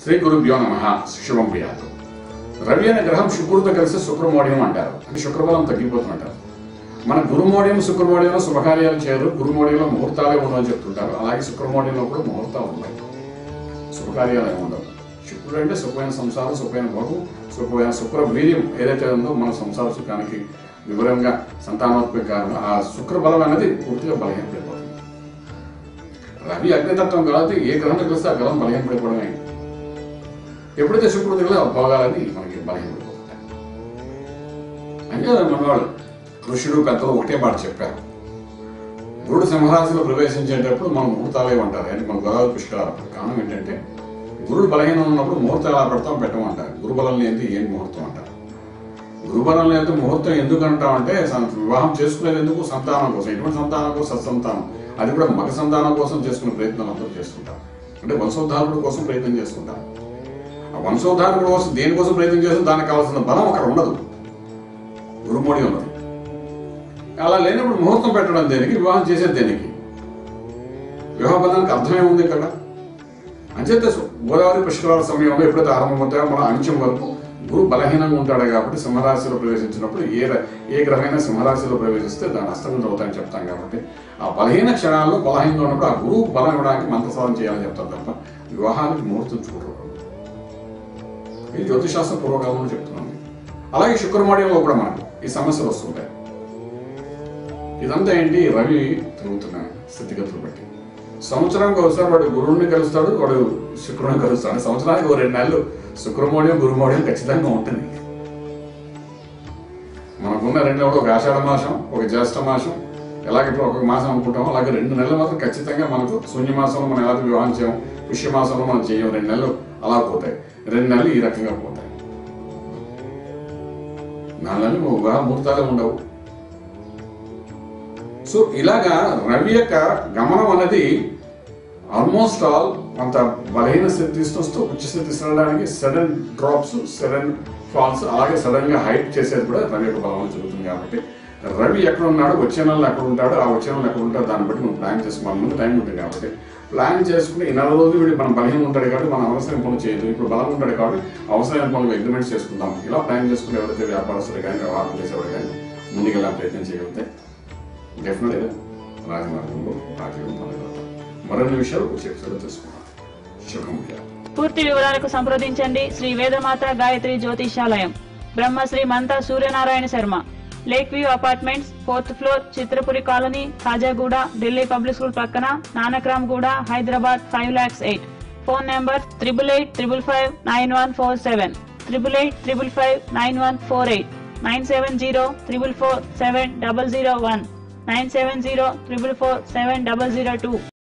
శ్రీ గురుభ్యో నమ శుభం ప్రియాలు రవి అనే గ్రహం శుక్రుడితో కలిసి శుక్రమోడియం అంటారు అంటే శుక్రబలం తగ్గిపోతుంటారు మన గురుమోడియం శుక్రమోడియంలో శుభకార్యాలు చేయరు గురుమోడియంలో ముహూర్తాలే ఉండవని చెప్తుంటారు అలాగే శుక్రమోడియంలో కూడా ముహూర్తాలు ఉన్నాయి శుభకార్యాలు ఏమి ఉండవు శుక్రుడు అంటే సుఖమైన సంసారం సుఖమైన భోగం సుఖమైన శుక్ర వీర్యం ఏదైతే ఉందో మన సంసార సుఖానికి వివరంగా సంతానోత్పత్తి కారణం ఆ శుక్ర బలం అనేది పూర్తిగా బలహీనపడిపోతుంది రవి అగ్నితత్వం కాబట్టి ఏ గ్రహం కలిస్తే ఆ గ్రహం బలహీనపడిపోవడమే ఎప్పుడైతే శుక్రుడు తగిలే ఆ భోగాలని మనకి బలహీనపడిపోతాయి అంటే మనవాళ్ళు ఋషుడు పెద్దలు ఒకటే మాట చెప్పారు గురుడు సింహరాశిలో ప్రవేశించేటప్పుడు మనం ముహూర్తాలే అంటారు అంటే మన గోదావరి పుష్కరాలు కారణం ఏంటంటే గురుడు బలహీనం ఉన్నప్పుడు ముహూర్తం ఎలా పెడతాం పెట్టమంటారు గురుబలం లేనిది ఏం ముహూర్తం అంటారు గురుబలం లేనిది ముహూర్తం ఎందుకు అంటామంటే సం- వివాహం చేసుకునేది ఎందుకు సంతానం కోసం ఎటువంటి సంతానం కోసం సత్సంతానం అది కూడా మగ సంతానం కోసం చేసుకునే ప్రయత్నం అందరూ చేసుకుంటారు అంటే వంశోద్ధారకుడు కోసం ప్రయత్నం చేసుకుంటారు ఆ వంశోద్ధారకుడు కోసం దేనికోసం ప్రయత్నం చేస్తే దానికి కావాల్సిన బలం అక్కడ ఉండదు గురుమోడి ఉన్నది అలా లేనప్పుడు ముహూర్తం పెట్టడం దేనికి వివాహం చేసేది దేనికి వివాహ బంధానికి అర్థమే ఉంది ఇక్కడ అంచేత గోదావరి పుష్కరాల సమయంలో ఎప్పుడైతే ఆరంభమవుతాయో మన అంచెం వరకు గురు బలహీనంగా ఉంటాడు కాబట్టి సింహరాశిలో ప్రవేశించినప్పుడు ఏ ర- ఏ గ్రహమైనా సింహరాశిలో ప్రవేశిస్తే దాని అస్తమితం అవుతాయని చెప్తాం కాబట్టి ఆ బలహీన క్షణాల్లో బలహీనంగా ఉన్నప్పుడు ఆ గురువు బలం ఇవ్వడానికి మంత్రసాధన చేయాలని చెప్తారు తప్ప వివాహానికి ముహూర్తం చూడరు ఇది జ్యోతిశాస్త్ర పూర్వకాలంలో చెప్తున్నాను అలాగే శుక్రమాడ్యంలో కూడా మనకు ఈ సమస్యలు వస్తుంటాయి ఇదంతా ఏంటి రవి తిరుగుతున్న స్థితిగతులు బట్టి సంవత్సరానికి ఒకసారి వాడు గురువుని కలుస్తాడు వాడు శుక్రుడిని కలుస్తాడు సంవత్సరానికి ఒక రెండు నెలలు శుక్రమోడియం గురుమోడియం ఖచ్చితంగా ఉంటుంది మనకున్న రెండు నెలలు ఒక ఆషాఢ మాసం ఒక జ్యేష్ఠ మాసం ఎలాగ ఇప్పుడు ఒక మాసం అనుకుంటామో అలాగే రెండు నెలలు మాత్రం ఖచ్చితంగా మనకు శూన్య మాసంలో మనం ఎలా వివాహం చేయం పుష్య మాసంలో మనం చేయం రెండు నెలలు అలా పోతాయి రెండు నెలలు ఈ రకంగా పోతాయి నాలుగు నెలలు వివాహ ముహూర్తాలే ఉండవు సో ఇలాగా రవి యొక్క గమనం అనేది ఆల్మోస్ట్ ఆల్ అంత బలహీన స్థితి తీసుకొస్తూ ఉచ్చ స్థితి తీసుకెళ్ళడానికి సడన్ డ్రాప్స్ సడన్ ఫాల్స్ అలాగే సడన్ గా హైప్ చేసేది కూడా రవి యొక్క బలం జరుగుతుంది కాబట్టి రవి ఎక్కడ ఉన్నాడు వచ్చే నెలలో ఎక్కడ ఉంటాడు ఆ వచ్చే నెలలో ఎక్కడ ఉంటాడు దాన్ని బట్టి మనం ప్లాన్ చేసుకోవాలి ముందు టైం ఉంటుంది కాబట్టి ప్లాన్ చేసుకుని ఈ నెల రోజులు వీడు మనం బలహీన ఉంటాడు కాబట్టి మనం అవసరం పనులు చేయదు ఇప్పుడు బలం ఉంటాడు కాబట్టి అవసరమైన పనులు అగ్రిమెంట్స్ చేసుకుందాం ఇలా ప్లాన్ చేసుకుని ఎవరైతే వ్యాపారస్తులు కానీ వ్యవహారం చేసేవాడు కానీ ముందుకెళ్ళా ప్రయత్నం చేయగలిగితే డెఫినెట్గా రాజమార్గంలో రాజకీయం పొందగలుగుతాం మరిన్ని విషయాలు వచ్చే ఎపిసోడ్లో తెలుసుకుందాం శుభం పూర్తి వివరాలకు సంప్రదించండి Shri Vedamata Gayatri Jyotishalayam Brahmasri Mantha Suryanarayana Sharma lake view apartments fourth floor Chitrapuri colony Khajaguda Delhi public school పక్కన Nanakramguda Hyderabad five lakhs eight phone number triple eight triple five nine one four seven triple eight triple five nine one four eight nine seven zero triple four seven double zero one nine seven zero triple four seven double zero two